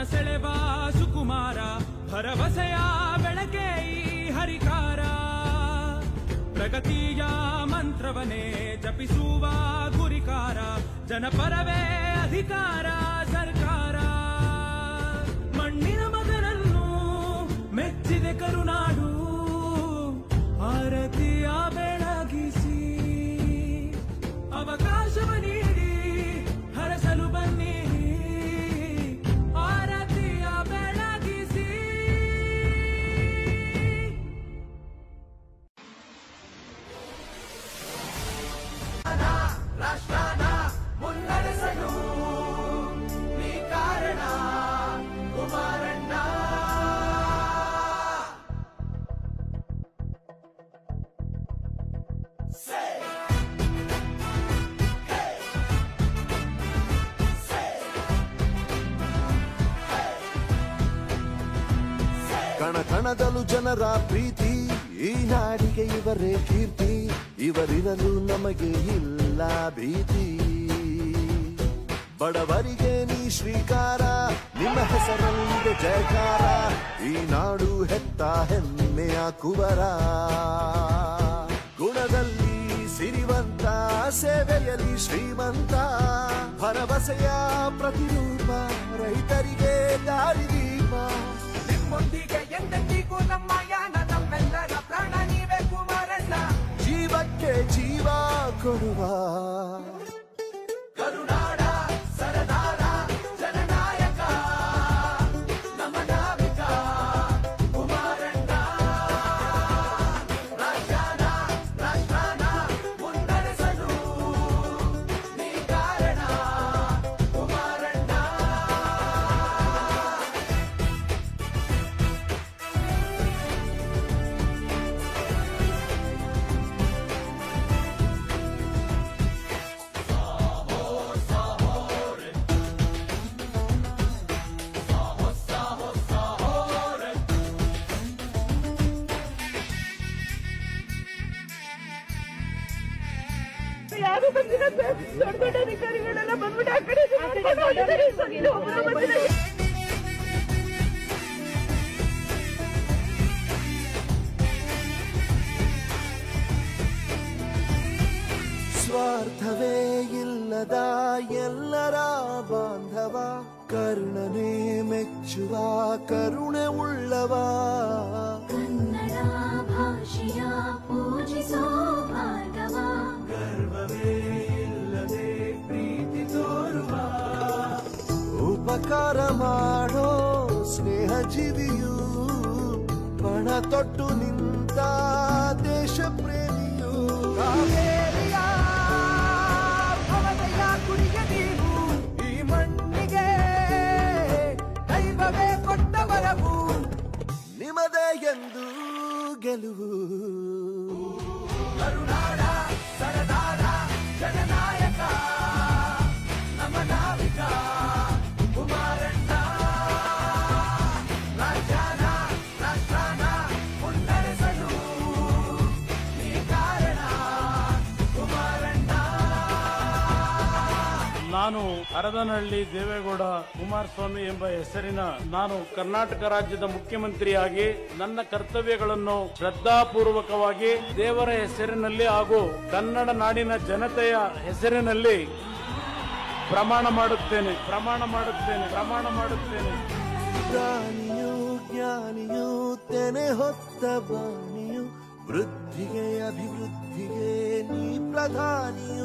ಮನಸೆಳೆವ ಸುಕುಮಾರ ಭರವಸೆಯ ಬೆಳಕೆ ಈ ಹರಿಕಾರ ಪ್ರಗತಿಯ ಮಂತ್ರವನೇ ಜಪಿಸುವ ಗುರಿಕಾರ ಜನಪರವೇ ಅಧಿಕಾರ ಸರ್ಕಾರ ಮಣ್ಣಿನ ಮಗನನ್ನು ಮೆಚ್ಚಿದೆ ಕರುನಾಡು ಆರತಿಯ ಬೆಳಗಿಸಿ ಅವಕಾಶವ ನೀಡಿ ಹರಸಲು ಬನ್ನಿ ಆರತಿಯ ಬೆಳಗಿಸಿ ರಾಷ್ಟ್ರನ ಮುನ್ನಡೆಸಲು ನೀ ಕಾರಣ ಕುಮಾರಣ್ಣ ಕಣ ಕಣದಲು ಜನರ ಪ್ರೀತಿ ಈ ನಾಡಿಗೆ ಇವರೇ ಕೀರ್ತಿ ಇವರಿರಲು ನಮಗೆ ಇಲ್ಲ ಭೀತಿ ಬಡವರಿಗೆ ನೀ ಶ್ರೀಕಾರ ನಿಮ್ಮ ಹೆಸರಲ್ಲಿದೆ ಜಯಕಾರ ಈ ನಾಡು ಹೆತ್ತ ಹೆಮ್ಮೆಯ ಕುವರ ಗುಣದಲ್ಲಿ ಸಿರಿವಂತ ಸೇವೆಯಲ್ಲಿ ಶ್ರೀಮಂತ ಭರವಸೆಯ ಪ್ರತಿರೂಪ ರೈತರಿಗೆ ದಾರಿದೀಪ ನಿಮ್ಮೊಂದಿಗೆ ಎಂದೆಂದಿಗೂ ನಮ್ಮ ಯಾನ ನಮ್ಮೆಲ್ಲರ ಪ್ರಾಣ ನೀವೇ ಕುಮಾರಣ್ಣ ಜೀವಕ್ಕೆ ಜೀವ ಕೊಡುವ ಕರುನಾಡ ಸರದಾರ ಜನನಾಯಕ ನಮ್ಮ ನಾವಿಕ ಕುಮಾರಣ್ಣ ರಾಜ್ಯನ ರಾಷ್ಟ್ರನ ಮುನ್ನಡೆಸಲು ನೀ ಕಾರಣ ಕುಮಾರಣ್ಣ ಯಾರು ಬಂದಿಲ್ಲ ಸರ್ ದೊಡ್ಡ ದೊಡ್ಡ ಅಧಿಕಾರಿಗಳೆಲ್ಲ ಬಂದ್ಬಿಟ್ಟು ಆ ಕಡೆ ಈ ಕಡೆ ನೋಡ್ಕೊಂಡು ಹೋಗಿದ್ದಾರೆ ಸರ್. ಇಲ್ಲಿ ಒಬ್ರು ಬಂದಿಲ್ಲ. ಸ್ವಾರ್ಥವೇ ಇಲ್ಲದ ಎಲ್ಲರ ಬಾಂಧವ ಕರುಣನೆ ಮೆಚ್ಚುವ ಕರುಣೆ ಉಳ್ಳವ ಕನ್ನಡ ಭಾಷೆಯ ಪೂಜಿಸೋ ಭಾರ್ಗವ ಗರ್ವವೇ ಇಲ್ಲದೆ ಪ್ರೀತಿ ತೋರುವ ಉಪಕಾರ ಮಾಡೋ ಸ್ನೇಹ ಜೀವಿಯು ಪಣ ತೊಟ್ಟು ನಿಂತ ದೇಶ ಪ್ರೇಮಿಯು ಕಾವೇರಿಯ ಭವದಯ ಕುಡಿಯ ನೀವು ಈ ಮಣ್ಣಿಗೆ ದೈವವೇ ಕೊಟ್ಟ ವರವು ನಿಮದೇ ಎಂದು ಗೆಲುವು ಕರುನಾಡ ಸರದಾರ ಜನನಾಯಕ ನಮ್ಮ ನಾವಿಕ ಕುಮಾರಣ್ಣ ರಾಜ್ಯನ ರಾಷ್ಟ್ರನ ಮುನ್ನಡೆಸಲು ನೀ ಕಾರಣ ಕುಮಾರಣ್ಣ ನಾನು ಹರದನಹಳ್ಳಿ ದೇವೇಗೌಡ ಕುಮಾರಸ್ವಾಮಿ ಎಂಬ ಹೆಸರಿನ ನಾನು ಕರ್ನಾಟಕ ರಾಜ್ಯದ ಮುಖ್ಯಮಂತ್ರಿಯಾಗಿ ನನ್ನ ಕರ್ತವ್ಯಗಳನ್ನು ಶ್ರದ್ಧಾಪೂರ್ವಕವಾಗಿ ದೇವರ ಹೆಸರಿನಲ್ಲಿ ಹಾಗೂ ಕನ್ನಡ ನಾಡಿನ ಜನತೆಯ ಹೆಸರಿನಲ್ಲಿ ಪ್ರಮಾಣ ಮಾಡುತ್ತೇನೆ ಪ್ರಮಾಣ ಮಾಡುತ್ತೇನೆ ಪ್ರಮಾಣ ಮಾಡುತ್ತೇನೆ ಪ್ರಾಣಿಯು ಜ್ಞಾನಿಯು ತೆನೆ ಹೊತ್ತ ಬಾಣಿಯು ವೃದ್ಧಿಗೆ ಅಭಿವೃದ್ಧಿಗೆ ನೀ ಪ್ರಧಾನಿಯು